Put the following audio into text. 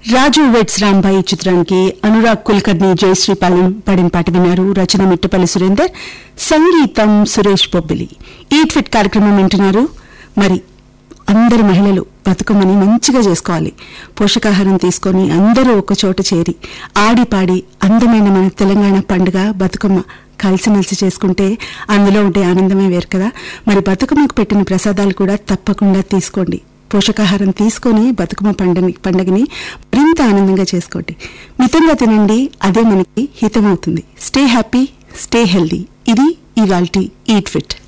రాజు vets Rambai చిత్రానికి అనురాగ్ కుల్కర్ని జయశ్రీ పాలెం పడిన పాట విన్నారు రచన మిట్టపల్లి సురేందర్ సంగీతం సురేష్ బొబ్బిలి ఈట్ ఫిట్ కార్యక్రమం వింటున్నారు మరి అందరు మహిళలు బతుకమ్మని మంచిగా చేసుకోవాలి పోషకాహారం తీసుకొని అందరూ ఒక చోట చేరి ఆడి పాడి అందమైన మన తెలంగాణ పండుగ బతుకమ్మ కలిసిమెలిసి చేసుకుంటే అందులో ఉండే ఆనందమే వేరు కదా మరి బతుకమ్మకు పెట్టిన ప్రసాదాలు కూడా తప్పకుండా తీసుకోండి పోషకాహారం తీసుకొని బతుకమ్మ పండుగ పండుగని మరింత ఆనందంగా చేసుకోండి మితంగా తినండి అదే మనకి హితమవుతుంది స్టే హ్యాపీ స్టే హెల్దీ ఇది ఇవాల్టి ఈట్ ఫిట్